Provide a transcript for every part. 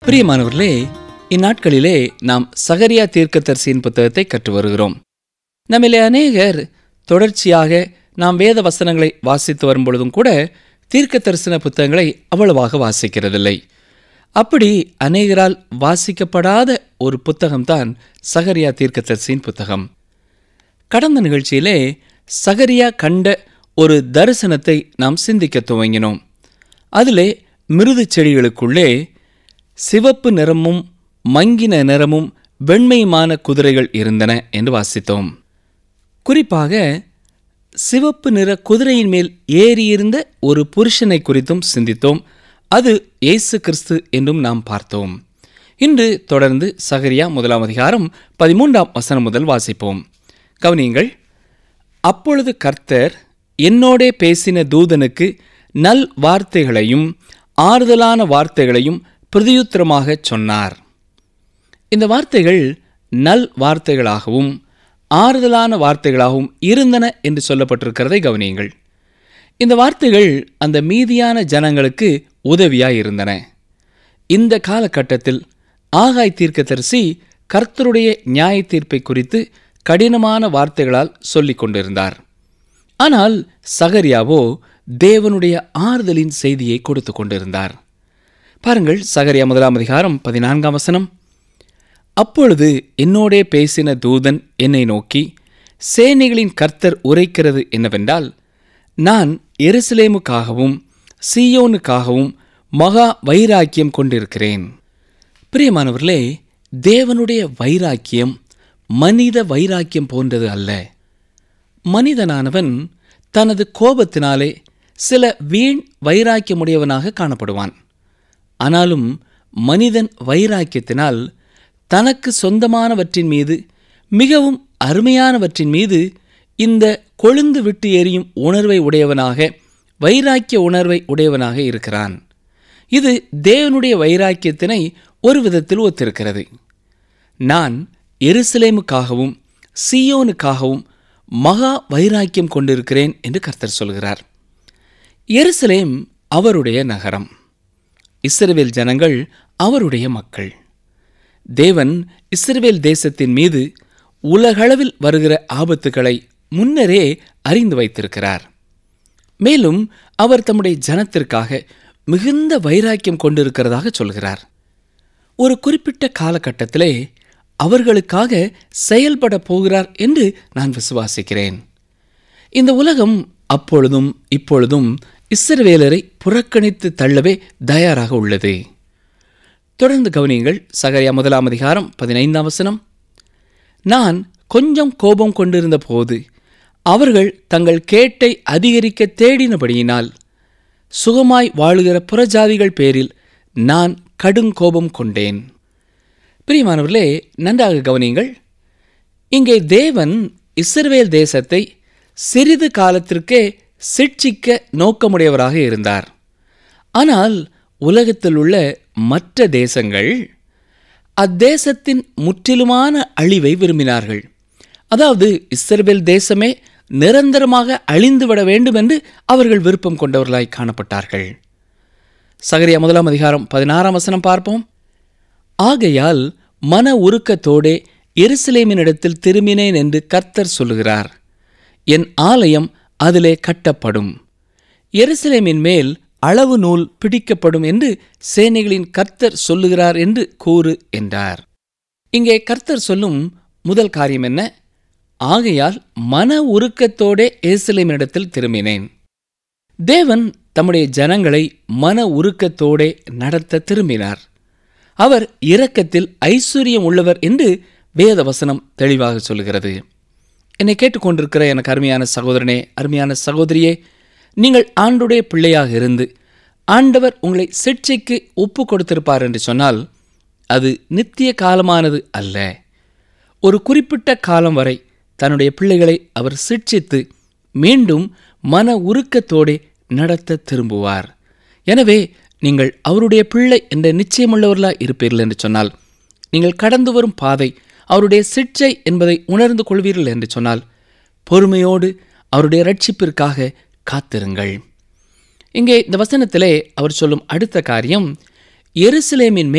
பிரியமானவர்களே இந்நாட்களிலே நாம் சகரியா தீர்க்கதரிசியின் புத்தகத்தை கற்று வருகிறோம் நம்மிலே அநேகர் தொடர்ச்சியாக நாம் வேத வசனங்களை வாசித்து வரும் பொழுதும் கூட தீர்க்க தரிசன புத்தகங்களை அவ்வளவாக வாசிக்கிறதில்லை அப்படி அநேகரால் வாசிக்கப்படாத ஒரு புத்தகம்தான் சகரியா தீர்க்கதரிசியின் புத்தகம் கடந்த நிகழ்ச்சியிலே சகரியா கண்ட ஒரு தரிசனத்தை நாம் சிந்திக்க துவங்கினோம் அதிலே மிருது செடிகளுக்குள்ளே சிவப்பு நிறமும் மங்கின நிறமும் வெண்மையுமான குதிரைகள் இருந்தன என்று வாசித்தோம் குறிப்பாக சிவப்பு நிற குதிரையின் மேல் ஏறியிருந்த ஒரு புருஷனை குறித்தும் சிந்தித்தோம் அது இயேசு கிறிஸ்து என்றும் நாம் பார்த்தோம் இன்று தொடர்ந்து சகரியா முதலாம் அதிகாரம் பதிமூன்றாம் வசனம் முதல் வாசிப்போம் கவனியுங்கள் அப்பொழுது கர்த்தர் என்னோடே பேசின தூதனுக்கு நல் வார்த்தைகளையும் ஆறுதலான வார்த்தைகளையும் பிரதியுத்தரமாகச் சொன்னார் இந்த வார்த்தைகள் நல் வார்த்தைகளாகவும் ஆறுதலான வார்த்தைகளாகவும் இருந்தன என்று சொல்லப்பட்டிருக்கிறதை கவனியுங்கள் இந்த வார்த்தைகள் அந்த மீதியான ஜனங்களுக்கு உதவியாய் இருந்தன இந்த காலகட்டத்தில் ஆகாய் தீர்க்கதரிசி கர்த்தருடைய நியாய தீர்ப்பை குறித்து கடினமான வார்த்தைகளால் சொல்லிக் கொண்டிருந்தார் ஆனால் சகரியாவோ தேவனுடைய ஆறுதலின் செய்தியை கொடுத்து கொண்டிருந்தார் பாருங்கள் சகரியா முதலாம் அதிகாரம் பதினான்காம் வசனம் அப்பொழுது என்னோடே பேசின தூதன் என்னை நோக்கி சேனைகளின் கர்த்தர் உரைக்கிறது என்னவென்றால் நான் எருசலேமுக்காகவும் சீயோனுக்காகவும் மகா வைராக்கியம் கொண்டிருக்கிறேன் பிரியமானவர்களே தேவனுடைய வைராக்கியம் மனித வைராக்கியம் போன்றது அல்ல மனிதனானவன் தனது கோபத்தினாலே சில வீண் வைராக்கியமுடையவனாக காணப்படுவான் ஆனாலும் மனிதன் வைராக்கியத்தினால் தனக்கு சொந்தமானவற்றின் மீது மிகவும் அருமையானவற்றின் மீது இந்த கொழுந்து விட்டு எரியும் உணர்வை உடையவனாக வைராக்கிய உணர்வை உடையவனாக இருக்கிறான் இது தேவனுடைய வைராக்கியத்தினை ஒரு விதத்தில் ஒத்திருக்கிறது நான் எருசலேமுக்காகவும் சீயோனுக்காகவும் மகா வைராக்கியம் கொண்டிருக்கிறேன் என்று கர்த்தர் சொல்கிறார் எருசலேம் அவருடைய நகரம் இஸ்ரவேல் ஜனங்கள் அவருடைய மக்கள் தேவன் இஸ்ரவேல் தேசத்தின் மீது உலகளவில் வருகிற ஆபத்துக்களை முன்னரே அறிந்து வைத்திருக்கிறார் மேலும் அவர் தம்முடைய ஜனத்திற்காக மிகுந்த வைராக்கியம் கொண்டிருக்கிறதாக சொல்கிறார் ஒரு குறிப்பிட்ட காலகட்டத்திலே அவர்களுக்காக செயல்பட போகிறார் என்று நான் விசுவாசிக்கிறேன் இந்த உலகம் அப்பொழுதும் இப்பொழுதும் இஸ்ரவேலரை புறக்கணித்து தள்ளவே தயாராக உள்ளது தொடர்ந்து கவனியுங்கள் சகரியா முதலாம் அதிகாரம் பதினைந்தாம் வசனம் நான் கொஞ்சம் கோபம் கொண்டிருந்த போது அவர்கள் தங்கள் கேட்டை அதிகரிக்க தேடினபடியினால் சுகமாய் வாழுகிற புறஜாதிகள் பேரில் நான் கடுங்கோபம் கொண்டேன் பிரியமானவர்களே நன்றாக கவனியுங்கள் இங்கே தேவன் இஸ்ரவேல் தேசத்தை சிறிது காலத்திற்கே சிட்சிக்க நோக்கமுடையவராக இருந்தார் ஆனால் உலகத்தில் உள்ள மற்ற தேசங்கள் அத்தேசத்தின் முற்றிலுமான அழிவை விரும்பினார்கள் அதாவது இஸ்ரவேல் தேசமே நிரந்தரமாக அழிந்துவிட வேண்டும் என்று அவர்கள் விருப்பம் கொண்டவர்களாய் காணப்பட்டார்கள் சகரியா முதலாம் அதிகாரம் பதினாறாம் வசனம் பார்ப்போம் ஆகையால் மன உருக்கத்தோடே எருசலேமினிடத்தில் திரும்பினேன் என்று கர்த்தர் சொல்லுகிறார் என் ஆலயம் அதிலே கட்டப்படும் எருசலேமின் மேல் அளவு நூல் பிடிக்கப்படும் என்று சேனைகளின் கர்த்தர் சொல்லுகிறார் என்று கூறு என்றார் இங்கே கர்த்தர் சொல்லும் முதல் காரியம் என்ன ஆகையால் மன உருக்கத்தோடே எருசலேமினிடத்தில் திரும்பினேன் தேவன் தம்முடைய ஜனங்களை மன உருக்கத்தோடே நடத்த திரும்பினார் அவர் இரக்கத்தில் ஐஸ்வர்யம் உள்ளவர் என்று வேத வசனம் தெளிவாக சொல்கிறது என்னை கேட்டுக்கொண்டிருக்கிற எனக்கு அருமையான சகோதரனே அருமையான சகோதரியே நீங்கள் ஆண்டுடைய பிள்ளையாக இருந்து ஆண்டவர் உங்களை சிக்ஷைக்கு ஒப்பு கொடுத்திருப்பார் என்று சொன்னால் அது நித்திய காலமானது அல்ல ஒரு குறிப்பிட்ட காலம் வரை தன்னுடைய பிள்ளைகளை அவர் சிட்சித்து மீண்டும் மன உருக்கத்தோடே நடத்த திரும்புவார் எனவே நீங்கள் அவருடைய பிள்ளை என்ற நிச்சயமுள்ளவர்களாக இருப்பீர்கள் என்று சொன்னால் நீங்கள் கடந்து வரும் பாதை அவருடைய சிட்சை என்பதை உணர்ந்து கொள்வீர்கள் என்று சொன்னால் பொறுமையோடு அவருடைய ரட்சிப்பிற்காக காத்திருங்கள் இங்கே இந்த வசனத்திலே அவர் சொல்லும் அடுத்த காரியம் எருசலேமின் மேல்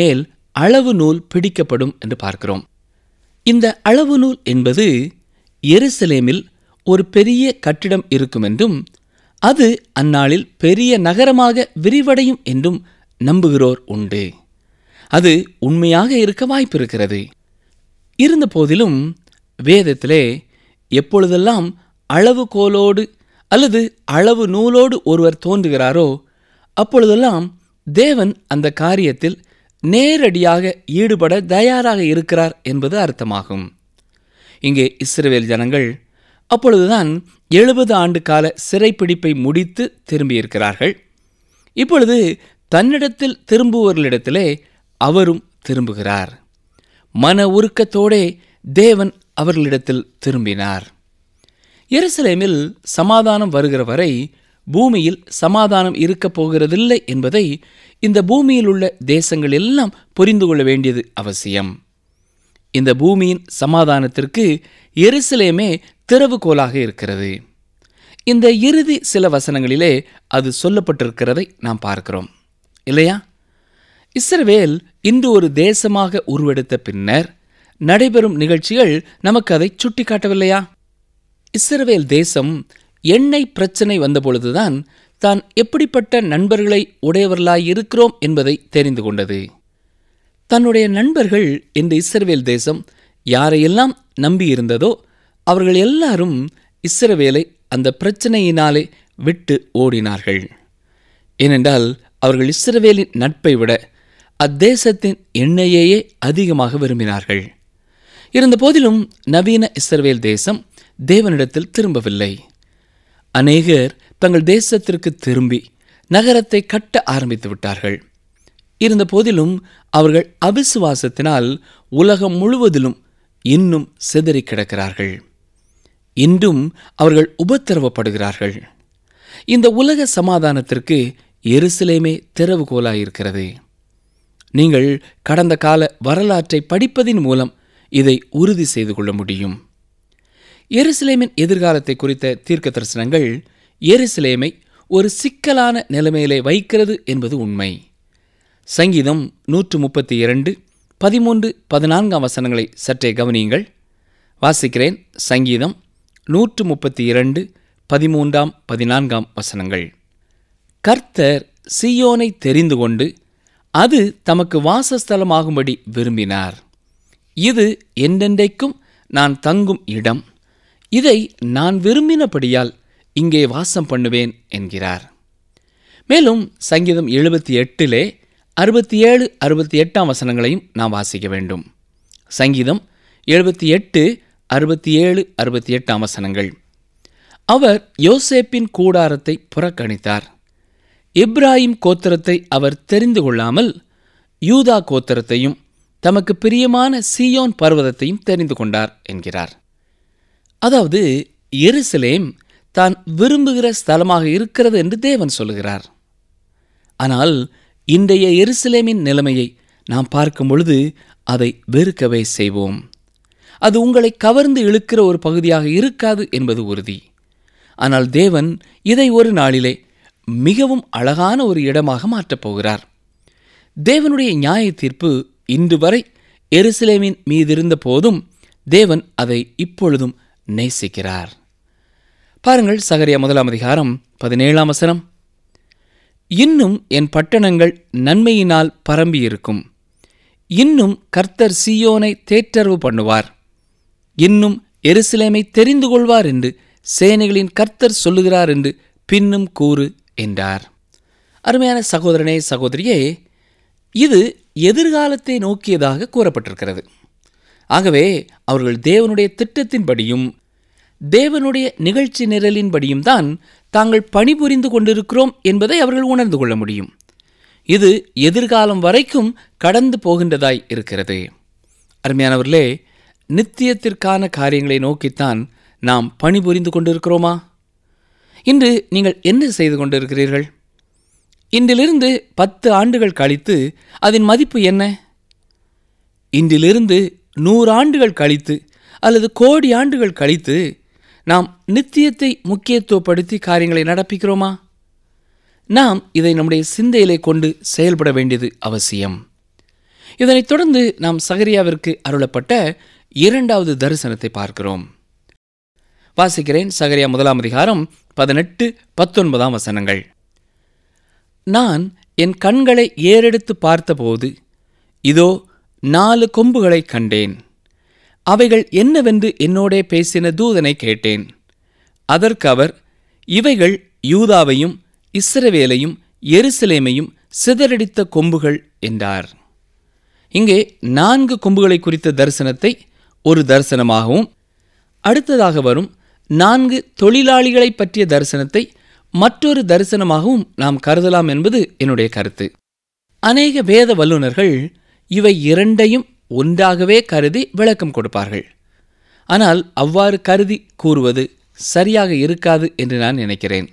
அளவு நூல் பிடிக்கப்படும் என்று பார்க்கிறோம் இந்த அளவு நூல் என்பது எருசலேமில் ஒரு பெரிய கட்டிடம் இருக்கும் என்றும் அது அந்நாளில் பெரிய நகரமாக விரிவடையும் என்றும் நம்புகிறோர் உண்டு அது உண்மையாக இருக்க வாய்ப்பிருக்கிறது இருந்த போதிலும் வேதத்திலே எப்பொழுதெல்லாம் அளவுகோலோடு அல்லது அளவு நூலோடு ஒருவர் தோன்றுகிறாரோ அப்பொழுதெல்லாம் தேவன் அந்த காரியத்தில் நேரடியாக ஈடுபட தயாராக இருக்கிறார் என்பது அர்த்தமாகும் இங்கே இஸ்ரவேல் ஜனங்கள் அப்பொழுதுதான் எழுபது ஆண்டு கால சிறைப்பிடிப்பை முடித்து திரும்பியிருக்கிறார்கள் இப்பொழுது தன்னிடத்தில் திரும்புவர்களிடத்திலே அவரும் திரும்புகிறார் மன உருக்கத்தோடே தேவன் அவர்களிடத்தில் திரும்பினார் எருசலேமில் சமாதானம் வருகிற வரை பூமியில் சமாதானம் இருக்கப் போகிறதில்லை என்பதை இந்த பூமியில் உள்ள தேசங்கள் எல்லாம் புரிந்து கொள்ள வேண்டியது அவசியம் இந்த பூமியின் சமாதானத்திற்கு எருசலேமே திறவுகோலாக இருக்கிறது இந்த இறுதி சில வசனங்களிலே அது சொல்லப்பட்டிருக்கிறதை நாம் பார்க்கிறோம் இல்லையா இஸ்ரவேல் இன்று ஒரு தேசமாக உருவெடுத்த பின்னர் நடைபெறும் நிகழ்ச்சிகள் நமக்கு அதை சுட்டிக்காட்டவில்லையா இஸ்ரவேல் தேசம் எண்ணெய் பிரச்சனை வந்தபொழுதுதான் தான் எப்படிப்பட்ட நண்பர்களை உடையவர்களாய் இருக்கிறோம் என்பதை தெரிந்து கொண்டது தன்னுடைய நண்பர்கள் இந்த இஸ்ரவேல் தேசம் யாரையெல்லாம் நம்பியிருந்ததோ அவர்கள் எல்லாரும் இஸ்ரவேலை அந்த பிரச்சனையினாலே விட்டு ஓடினார்கள் ஏனென்றால் அவர்கள் இஸ்ரவேலின் நட்பை விட அத்தேசத்தின் எண்ணெயையே அதிகமாக விரும்பினார்கள் இருந்த போதிலும் நவீன இஸ்ரவேல் தேசம் தேவனிடத்தில் திரும்பவில்லை அநேகர் தங்கள் தேசத்திற்கு திரும்பி நகரத்தை கட்ட ஆரம்பித்து விட்டார்கள் இருந்த போதிலும் அவர்கள் அவிசுவாசத்தினால் உலகம் முழுவதிலும் இன்னும் சிதறி கிடக்கிறார்கள் இன்றும் அவர்கள் உபத்திரவப்படுகிறார்கள் இந்த உலக சமாதானத்திற்கு எருசலேமே திறவுகோலாயிருக்கிறது நீங்கள் கடந்த கால வரலாற்றை படிப்பதின் மூலம் இதை உறுதி செய்து கொள்ள முடியும் எருசலேமின் எதிர்காலத்தை குறித்த தீர்க்க தரிசனங்கள் எருசலேமை ஒரு சிக்கலான நிலைமையிலே வைக்கிறது என்பது உண்மை சங்கீதம் நூற்று முப்பத்தி இரண்டு பதிமூன்று பதினான்காம் வசனங்களை சற்றே கவனியுங்கள் வாசிக்கிறேன் சங்கீதம் நூற்று முப்பத்தி இரண்டு பதிமூன்றாம் பதினான்காம் வசனங்கள் கர்த்தர் சியோனை தெரிந்து கொண்டு அது தமக்கு வாசஸ்தலமாகும்படி விரும்பினார் இது என்றென்றைக்கும் நான் தங்கும் இடம் இதை நான் விரும்பினபடியால் இங்கே வாசம் பண்ணுவேன் என்கிறார் மேலும் சங்கீதம் எழுபத்தி எட்டிலே அறுபத்தி ஏழு அறுபத்தி எட்டாம் வசனங்களையும் நாம் வாசிக்க வேண்டும் சங்கீதம் எழுபத்தி எட்டு அறுபத்தி ஏழு அறுபத்தி எட்டாம் வசனங்கள் அவர் யோசேப்பின் கூடாரத்தை புறக்கணித்தார் இப்ராஹிம் கோத்திரத்தை அவர் தெரிந்து கொள்ளாமல் யூதா கோத்திரத்தையும் தமக்கு பிரியமான சீயோன் பர்வதத்தையும் தெரிந்து கொண்டார் என்கிறார் அதாவது எருசலேம் தான் விரும்புகிற ஸ்தலமாக இருக்கிறது என்று தேவன் சொல்லுகிறார் ஆனால் இன்றைய எருசலேமின் நிலைமையை நாம் பார்க்கும் பொழுது அதை வெறுக்கவே செய்வோம் அது உங்களை கவர்ந்து இழுக்கிற ஒரு பகுதியாக இருக்காது என்பது உறுதி ஆனால் தேவன் இதை ஒரு நாளிலே மிகவும் அழகான ஒரு இடமாக மாற்றப் போகிறார் தேவனுடைய நியாய தீர்ப்பு இன்று வரை எருசலேமின் மீதிருந்த போதும் தேவன் அதை இப்பொழுதும் நேசிக்கிறார் பாருங்கள் சகரியா முதலாம் அதிகாரம் பதினேழாம் வசனம் இன்னும் என் பட்டணங்கள் நன்மையினால் பரம்பியிருக்கும் இன்னும் கர்த்தர் சீயோனை தேற்றரவு பண்ணுவார் இன்னும் எருசலேமை தெரிந்து கொள்வார் என்று சேனைகளின் கர்த்தர் சொல்லுகிறார் என்று பின்னும் கூறு என்றார் அருமையான சகோதரனே சகோதரியே இது எதிர்காலத்தை நோக்கியதாக கூறப்பட்டிருக்கிறது ஆகவே அவர்கள் தேவனுடைய திட்டத்தின்படியும் தேவனுடைய நிகழ்ச்சி நிரலின்படியும் தான் தாங்கள் பணிபுரிந்து கொண்டிருக்கிறோம் என்பதை அவர்கள் உணர்ந்து கொள்ள முடியும் இது எதிர்காலம் வரைக்கும் கடந்து போகின்றதாய் இருக்கிறது அருமையானவர்களே நித்தியத்திற்கான காரியங்களை நோக்கித்தான் நாம் பணிபுரிந்து கொண்டிருக்கிறோமா இன்று நீங்கள் என்ன செய்து கொண்டிருக்கிறீர்கள் இன்றிலிருந்து பத்து ஆண்டுகள் கழித்து அதன் மதிப்பு என்ன இன்றிலிருந்து நூறு ஆண்டுகள் கழித்து அல்லது கோடி ஆண்டுகள் கழித்து நாம் நித்தியத்தை முக்கியத்துவப்படுத்தி காரியங்களை நடப்பிக்கிறோமா நாம் இதை நம்முடைய சிந்தையிலே கொண்டு செயல்பட வேண்டியது அவசியம் இதனைத் தொடர்ந்து நாம் சகரியாவிற்கு அருளப்பட்ட இரண்டாவது தரிசனத்தை பார்க்கிறோம் வாசிக்கிறேன் சகரியா முதலாம் அதிகாரம் பதினெட்டு பத்தொன்பதாம் வசனங்கள் நான் என் கண்களை ஏறெடுத்து பார்த்தபோது இதோ நாலு கொம்புகளைக் கண்டேன் அவைகள் என்னவென்று என்னோடே பேசின தூதனை கேட்டேன் அதற்கு அவர் இவைகள் யூதாவையும் இஸ்ரவேலையும் எருசலேமையும் சிதறடித்த கொம்புகள் என்றார் இங்கே நான்கு கொம்புகளை குறித்த தரிசனத்தை ஒரு தரிசனமாகவும் அடுத்ததாக வரும் நான்கு தொழிலாளிகளை பற்றிய தரிசனத்தை மற்றொரு தரிசனமாகவும் நாம் கருதலாம் என்பது என்னுடைய கருத்து அநேக வேத வல்லுநர்கள் இவை இரண்டையும் ஒன்றாகவே கருதி விளக்கம் கொடுப்பார்கள் ஆனால் அவ்வாறு கருதி கூறுவது சரியாக இருக்காது என்று நான் நினைக்கிறேன்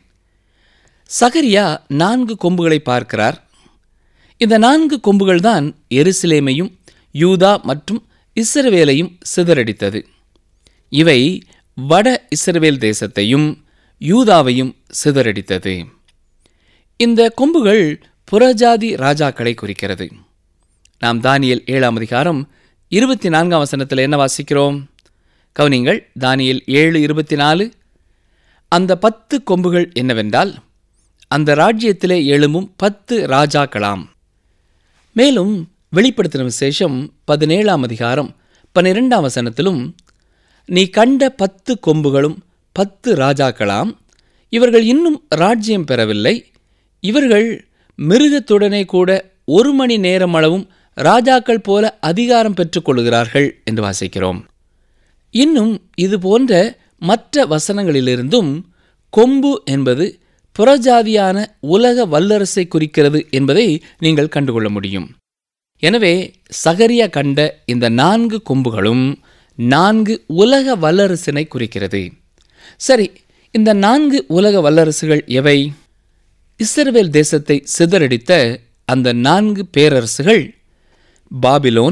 சகரியா நான்கு கொம்புகளை பார்க்கிறார் இந்த நான்கு கொம்புகள் தான் எருசலேமையும் யூதா மற்றும் இஸ்ரவேலையும் சிதறடித்தது இவை வட இஸ்ரவேல் தேசத்தையும் யூதாவையும் சிதறடித்தது இந்த கொம்புகள் புறஜாதி ராஜாக்களை குறிக்கிறது நாம் தானியல் ஏழாம் அதிகாரம் இருபத்தி நான்காம் வசனத்தில் என்ன வாசிக்கிறோம் கவனிங்கள் தானியல் ஏழு இருபத்தி நாலு அந்த பத்து கொம்புகள் என்னவென்றால் அந்த ராஜ்யத்திலே எழும்பும் பத்து ராஜாக்களாம் மேலும் வெளிப்படுத்தின விசேஷம் பதினேழாம் அதிகாரம் பன்னிரெண்டாம் வசனத்திலும் நீ கண்ட பத்து கொம்புகளும் பத்து ராஜாக்களாம் இவர்கள் இன்னும் ராஜ்யம் பெறவில்லை இவர்கள் மிருகத்துடனே கூட ஒரு மணி நேரம் அளவும் ராஜாக்கள் போல அதிகாரம் பெற்றுக்கொள்கிறார்கள் என்று வாசிக்கிறோம் இன்னும் இது போன்ற மற்ற வசனங்களிலிருந்தும் கொம்பு என்பது புறஜாதியான உலக வல்லரசை குறிக்கிறது என்பதை நீங்கள் கண்டுகொள்ள முடியும் எனவே சகரியா கண்ட இந்த நான்கு கொம்புகளும் நான்கு உலக வல்லரசினை குறிக்கிறது சரி இந்த நான்கு உலக வல்லரசுகள் எவை இஸ்ரவேல் தேசத்தை சிதறடித்த அந்த நான்கு பேரரசுகள் பாபிலோன்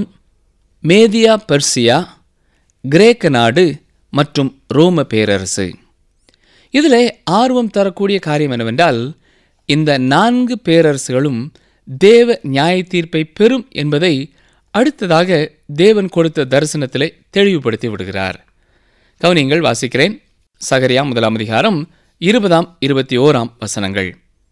மேதியா பெர்சியா கிரேக்க நாடு மற்றும் ரோம பேரரசு இதில் ஆர்வம் தரக்கூடிய காரியம் என்னவென்றால் இந்த நான்கு பேரரசுகளும் தேவ நியாய தீர்ப்பை பெறும் என்பதை அடுத்ததாக தேவன் கொடுத்த தரிசனத்திலே தெளிவுபடுத்தி விடுகிறார் கவனியங்கள் வாசிக்கிறேன் சகரியா முதலாம் அதிகாரம் இருபதாம் இருபத்தி ஓராம் வசனங்கள்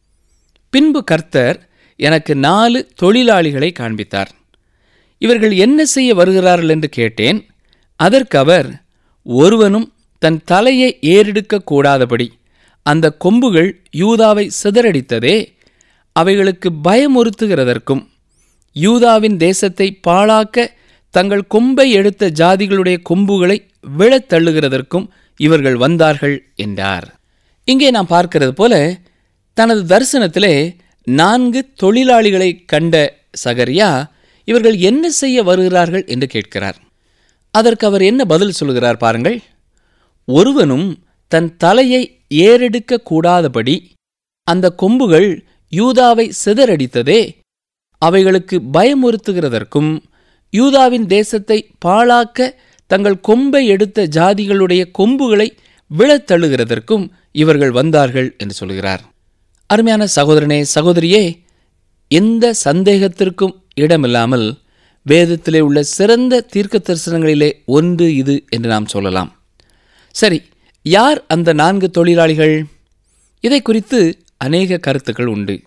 பின்பு கர்த்தர் எனக்கு நாலு தொழிலாளிகளை காண்பித்தார் இவர்கள் என்ன செய்ய வருகிறார்கள் என்று கேட்டேன் அதற்கு அவர் ஒருவனும் தன் தலையை ஏறெடுக்க கூடாதபடி அந்த கொம்புகள் யூதாவை சிதறடித்ததே அவைகளுக்கு பயமுறுத்துகிறதற்கும் யூதாவின் தேசத்தை பாழாக்க தங்கள் கொம்பை எடுத்த ஜாதிகளுடைய கொம்புகளை விழத் தள்ளுகிறதற்கும் இவர்கள் வந்தார்கள் என்றார் இங்கே நாம் பார்க்கிறது போல தனது தரிசனத்திலே நான்கு தொழிலாளிகளை கண்ட சகரியா இவர்கள் என்ன செய்ய வருகிறார்கள் என்று கேட்கிறார் அதற்கு அவர் என்ன பதில் சொல்கிறார் பாருங்கள் ஒருவனும் தன் தலையை ஏறெடுக்க கூடாதபடி அந்த கொம்புகள் யூதாவை சிதறடித்ததே அவைகளுக்கு பயமுறுத்துகிறதற்கும் யூதாவின் தேசத்தை பாழாக்க தங்கள் கொம்பை எடுத்த ஜாதிகளுடைய கொம்புகளை விழத் தள்ளுகிறதற்கும் இவர்கள் வந்தார்கள் என்று சொல்கிறார் அருமையான சகோதரனே சகோதரியே எந்த சந்தேகத்திற்கும் இடமில்லாமல் வேதத்திலே உள்ள சிறந்த தீர்க்க தரிசனங்களிலே ஒன்று இது என்று நாம் சொல்லலாம் சரி யார் அந்த நான்கு தொழிலாளிகள் இதை குறித்து அநேக கருத்துக்கள் உண்டு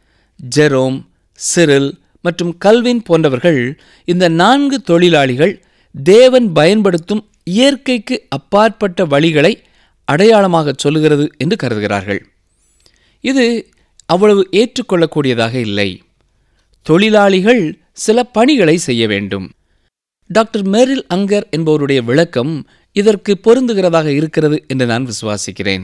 ஜெரோம் சிரில் மற்றும் கல்வின் போன்றவர்கள் இந்த நான்கு தொழிலாளிகள் தேவன் பயன்படுத்தும் இயற்கைக்கு அப்பாற்பட்ட வழிகளை அடையாளமாக சொல்லுகிறது என்று கருதுகிறார்கள் இது அவ்வளவு ஏற்றுக்கொள்ளக்கூடியதாக இல்லை தொழிலாளிகள் சில பணிகளை செய்ய வேண்டும் டாக்டர் மெரில் அங்கர் என்பவருடைய விளக்கம் இதற்கு பொருந்துகிறதாக இருக்கிறது என்று நான் விசுவாசிக்கிறேன்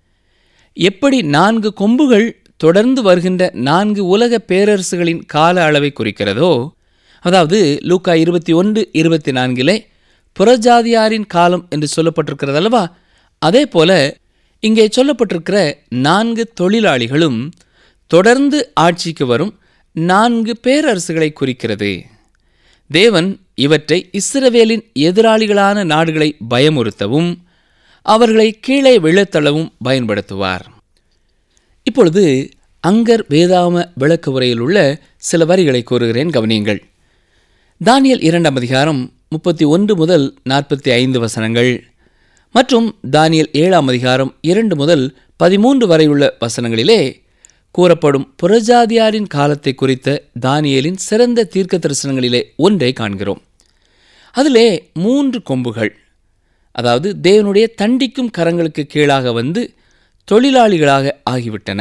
எப்படி நான்கு கொம்புகள் தொடர்ந்து வருகின்ற நான்கு உலக பேரரசுகளின் கால அளவை குறிக்கிறதோ அதாவது லூக்கா இருபத்தி ஒன்று இருபத்தி நான்கிலே புறஜாதியாரின் காலம் என்று சொல்லப்பட்டிருக்கிறது அல்லவா அதே போல இங்கே சொல்லப்பட்டிருக்கிற நான்கு தொழிலாளிகளும் தொடர்ந்து ஆட்சிக்கு வரும் நான்கு பேரரசுகளை குறிக்கிறது தேவன் இவற்றை இஸ்ரவேலின் எதிராளிகளான நாடுகளை பயமுறுத்தவும் அவர்களை கீழே விழத்தள்ளவும் பயன்படுத்துவார் இப்பொழுது அங்கர் வேதாம விளக்கு உரையில் உள்ள சில வரிகளை கூறுகிறேன் கவனியுங்கள் தானியல் இரண்டாம் அதிகாரம் முப்பத்தி ஒன்று முதல் நாற்பத்தி ஐந்து வசனங்கள் மற்றும் தானியல் ஏழாம் அதிகாரம் இரண்டு முதல் பதிமூன்று வரை உள்ள வசனங்களிலே கூறப்படும் புறஜாதியாரின் காலத்தை குறித்த தானியலின் சிறந்த தீர்க்க தரிசனங்களிலே ஒன்றை காண்கிறோம் அதிலே மூன்று கொம்புகள் அதாவது தேவனுடைய தண்டிக்கும் கரங்களுக்கு கீழாக வந்து தொழிலாளிகளாக ஆகிவிட்டன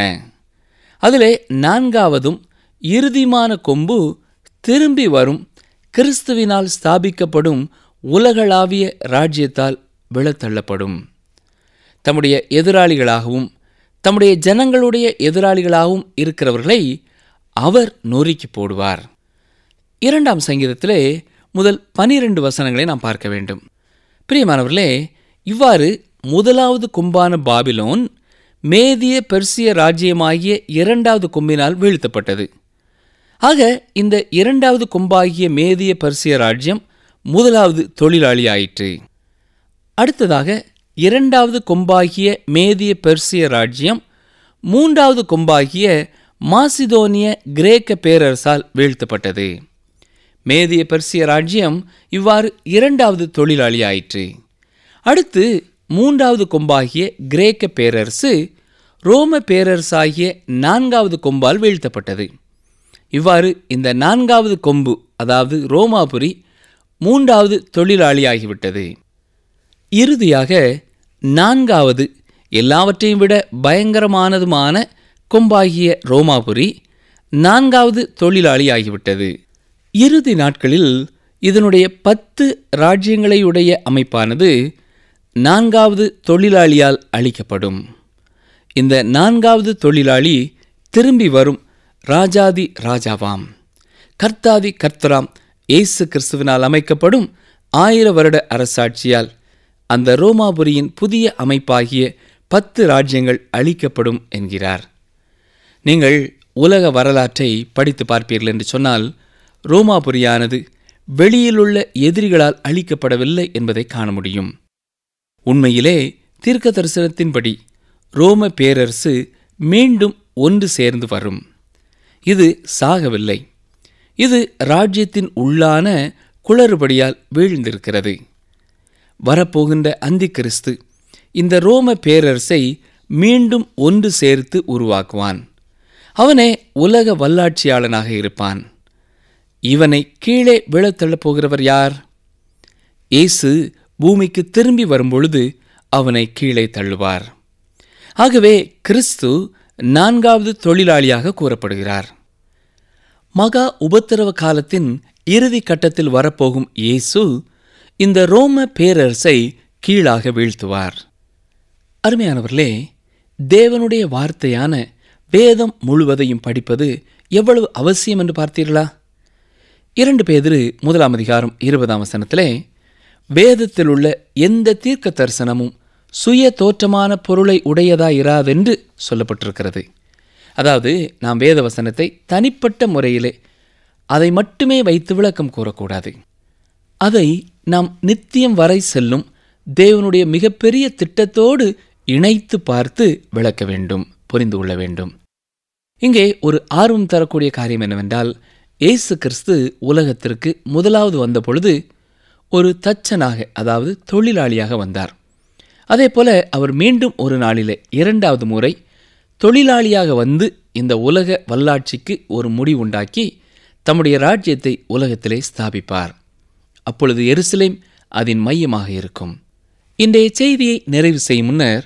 அதிலே நான்காவதும் இறுதிமான கொம்பு திரும்பி வரும் கிறிஸ்துவினால் ஸ்தாபிக்கப்படும் உலகளாவிய ராஜ்யத்தால் விழத்தள்ளப்படும் தம்முடைய எதிராளிகளாகவும் தம்முடைய ஜனங்களுடைய எதிராளிகளாகவும் இருக்கிறவர்களை அவர் நொறுக்கி போடுவார் இரண்டாம் சங்கீதத்திலே முதல் பனிரெண்டு வசனங்களை நாம் பார்க்க வேண்டும் பிரியமானவர்களே இவ்வாறு முதலாவது கொம்பான பாபிலோன் மேதிய பெர்சிய ராஜ்யமாகிய இரண்டாவது கொம்பினால் வீழ்த்தப்பட்டது ஆக இந்த இரண்டாவது கொம்பாகிய மேதிய பர்சிய ராஜ்யம் முதலாவது தொழிலாளி ஆயிற்று அடுத்ததாக இரண்டாவது கொம்பாகிய மேதிய பெர்சிய ராஜ்யம் மூன்றாவது கொம்பாகிய மாசிதோனிய கிரேக்க பேரரசால் வீழ்த்தப்பட்டது மேதிய பெர்சிய ராஜ்யம் இவ்வாறு இரண்டாவது தொழிலாளி ஆயிற்று அடுத்து மூன்றாவது கொம்பாகிய கிரேக்க பேரரசு ரோம பேரரசாகிய நான்காவது கொம்பால் வீழ்த்தப்பட்டது இவ்வாறு இந்த நான்காவது கொம்பு அதாவது ரோமாபுரி மூன்றாவது தொழிலாளியாகிவிட்டது இறுதியாக நான்காவது எல்லாவற்றையும் விட பயங்கரமானதுமான கொம்பாகிய ரோமாபுரி நான்காவது தொழிலாளி ஆகிவிட்டது இறுதி நாட்களில் இதனுடைய பத்து ராஜ்யங்களையுடைய அமைப்பானது நான்காவது தொழிலாளியால் அளிக்கப்படும் இந்த நான்காவது தொழிலாளி திரும்பி வரும் ராஜாதி ராஜாவாம் கர்த்தாதி கர்த்தராம் இயேசு கிறிஸ்துவினால் அமைக்கப்படும் ஆயிர வருட அரசாட்சியால் அந்த ரோமாபுரியின் புதிய அமைப்பாகிய பத்து ராஜ்யங்கள் அளிக்கப்படும் என்கிறார் நீங்கள் உலக வரலாற்றை படித்து பார்ப்பீர்கள் என்று சொன்னால் ரோமாபுரியானது வெளியிலுள்ள எதிரிகளால் அழிக்கப்படவில்லை என்பதை காண முடியும் உண்மையிலே தீர்க்க தரிசனத்தின்படி ரோம பேரரசு மீண்டும் ஒன்று சேர்ந்து வரும் இது சாகவில்லை இது ராஜ்யத்தின் உள்ளான குளறுபடியால் வீழ்ந்திருக்கிறது வரப்போகின்ற அந்தி கிறிஸ்து இந்த ரோம பேரரசை மீண்டும் ஒன்று சேர்த்து உருவாக்குவான் அவனே உலக வல்லாட்சியாளனாக இருப்பான் இவனை கீழே விழத்தள்ளப் போகிறவர் யார் இயேசு பூமிக்கு திரும்பி வரும்பொழுது அவனை கீழே தள்ளுவார் ஆகவே கிறிஸ்து நான்காவது தொழிலாளியாக கூறப்படுகிறார் மகா உபத்திரவ காலத்தின் இறுதி கட்டத்தில் வரப்போகும் இயேசு இந்த ரோம பேரரசை கீழாக வீழ்த்துவார் அருமையானவர்களே தேவனுடைய வார்த்தையான வேதம் முழுவதையும் படிப்பது எவ்வளவு அவசியம் என்று பார்த்தீர்களா இரண்டு பேதிரு முதலாம் அதிகாரம் இருபதாம் வசனத்திலே வேதத்தில் உள்ள எந்த தீர்க்க தரிசனமும் சுய தோற்றமான பொருளை உடையதாயிராதென்று சொல்லப்பட்டிருக்கிறது அதாவது நாம் வேத வசனத்தை தனிப்பட்ட முறையிலே அதை மட்டுமே வைத்து விளக்கம் கூறக்கூடாது அதை நாம் நித்தியம் வரை செல்லும் தேவனுடைய மிகப்பெரிய திட்டத்தோடு இணைத்து பார்த்து விளக்க வேண்டும் புரிந்து கொள்ள வேண்டும் இங்கே ஒரு ஆர்வம் தரக்கூடிய காரியம் என்னவென்றால் இயேசு கிறிஸ்து உலகத்திற்கு முதலாவது வந்த பொழுது ஒரு தச்சனாக அதாவது தொழிலாளியாக வந்தார் அதே போல அவர் மீண்டும் ஒரு நாளிலே இரண்டாவது முறை தொழிலாளியாக வந்து இந்த உலக வல்லாட்சிக்கு ஒரு முடிவுண்டாக்கி தம்முடைய ராஜ்யத்தை உலகத்திலே ஸ்தாபிப்பார் அப்பொழுது எருசலேம் அதன் மையமாக இருக்கும் இன்றைய செய்தியை நிறைவு செய்யும் முன்னர்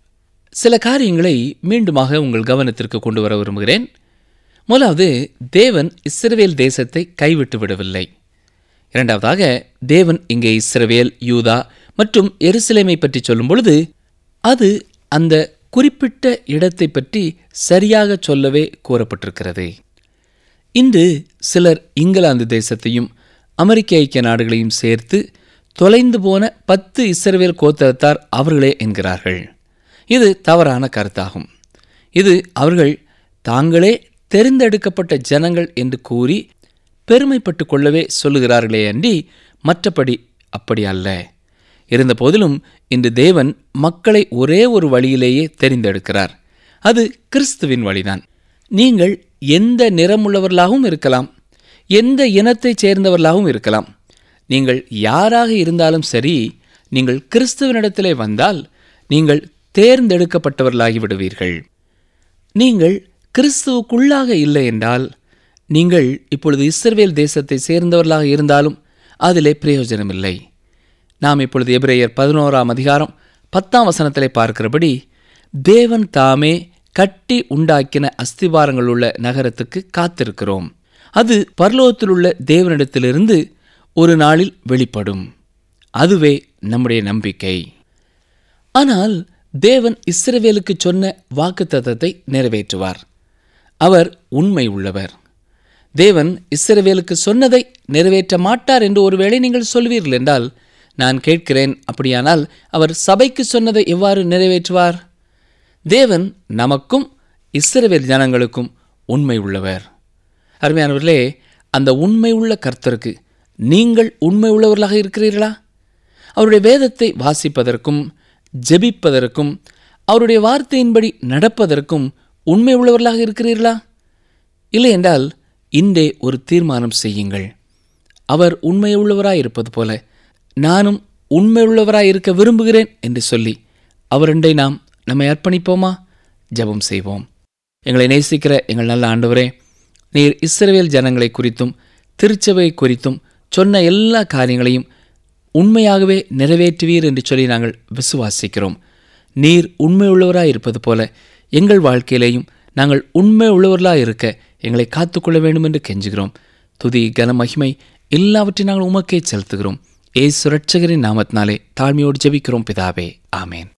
சில காரியங்களை மீண்டுமாக உங்கள் கவனத்திற்கு கொண்டு வர விரும்புகிறேன் முதலாவது தேவன் இஸ்ரவேல் தேசத்தை கைவிட்டு விடவில்லை இரண்டாவதாக தேவன் இங்கே இஸ்ரவேல் யூதா மற்றும் எருசலேமை பற்றி சொல்லும் பொழுது அது அந்த குறிப்பிட்ட இடத்தை பற்றி சரியாக சொல்லவே கூறப்பட்டிருக்கிறது இன்று சிலர் இங்கிலாந்து தேசத்தையும் அமெரிக்க ஐக்கிய நாடுகளையும் சேர்த்து தொலைந்து போன பத்து இஸ்ரவேல் கோத்திரத்தார் அவர்களே என்கிறார்கள் இது தவறான கருத்தாகும் இது அவர்கள் தாங்களே தெரிந்தெடுக்கப்பட்ட ஜனங்கள் என்று கூறி பெருமைப்பட்டு கொள்ளவே சொல்லுகிறார்களே அன்றி மற்றபடி அப்படி அல்ல இருந்தபோதிலும் இன்று தேவன் மக்களை ஒரே ஒரு வழியிலேயே தெரிந்தெடுக்கிறார் அது கிறிஸ்துவின் வழிதான் நீங்கள் எந்த நிறமுள்ளவர்களாகவும் இருக்கலாம் எந்த இனத்தைச் சேர்ந்தவர்களாகவும் இருக்கலாம் நீங்கள் யாராக இருந்தாலும் சரி நீங்கள் கிறிஸ்துவனிடத்திலே வந்தால் நீங்கள் தேர்ந்தெடுக்கப்பட்டவர்களாகி விடுவீர்கள் நீங்கள் கிறிஸ்துவுக்குள்ளாக இல்லை என்றால் நீங்கள் இப்பொழுது இஸ்ரவேல் தேசத்தை சேர்ந்தவர்களாக இருந்தாலும் அதிலே பிரயோஜனமில்லை நாம் இப்பொழுது எபிரேயர் பதினோராம் அதிகாரம் பத்தாம் வசனத்திலே பார்க்கிறபடி தேவன் தாமே கட்டி உண்டாக்கின அஸ்திவாரங்கள் உள்ள நகரத்துக்கு காத்திருக்கிறோம் அது பரலோகத்தில் உள்ள தேவனிடத்திலிருந்து ஒரு நாளில் வெளிப்படும் அதுவே நம்முடைய நம்பிக்கை ஆனால் தேவன் இஸ்ரவேலுக்கு சொன்ன வாக்குத்தத்தத்தை நிறைவேற்றுவார் அவர் உண்மை உள்ளவர் தேவன் இஸ்ரவேலுக்கு சொன்னதை நிறைவேற்ற மாட்டார் என்று ஒருவேளை நீங்கள் சொல்வீர்கள் என்றால் நான் கேட்கிறேன் அப்படியானால் அவர் சபைக்கு சொன்னதை எவ்வாறு நிறைவேற்றுவார் தேவன் நமக்கும் இஸ்ரவேல் ஜனங்களுக்கும் உண்மை உள்ளவர் அருமையானவர்களே அந்த உண்மை உள்ள கர்த்தருக்கு நீங்கள் உண்மை உள்ளவர்களாக இருக்கிறீர்களா அவருடைய வேதத்தை வாசிப்பதற்கும் ஜெபிப்பதற்கும் அவருடைய வார்த்தையின்படி நடப்பதற்கும் உண்மை உள்ளவர்களாக இருக்கிறீர்களா இல்லை என்றால் இன்றே ஒரு தீர்மானம் செய்யுங்கள் அவர் உண்மை உள்ளவராய் இருப்பது போல நானும் உண்மை உள்ளவராய் இருக்க விரும்புகிறேன் என்று சொல்லி அவரண்டை நாம் நம்மை அர்ப்பணிப்போமா ஜெபம் செய்வோம் எங்களை நேசிக்கிற எங்கள் நல்ல ஆண்டவரே நீர் இஸ்ரவேல் ஜனங்களை குறித்தும் திருச்சபை குறித்தும் சொன்ன எல்லா காரியங்களையும் உண்மையாகவே நிறைவேற்றுவீர் என்று சொல்லி நாங்கள் விசுவாசிக்கிறோம் நீர் உண்மை உள்ளவராய் இருப்பது போல எங்கள் வாழ்க்கையிலேயும் நாங்கள் உண்மை உள்ளவர்களாக இருக்க எங்களை காத்துக்கொள்ள வேண்டும் என்று கெஞ்சுகிறோம் துதி கன மகிமை எல்லாவற்றையும் நாங்கள் உமக்கே செலுத்துகிறோம் ஏசு ரட்சகரின் நாமத்தினாலே தாழ்மையோடு ஜெபிக்கிறோம் பிதாவே ஆமேன்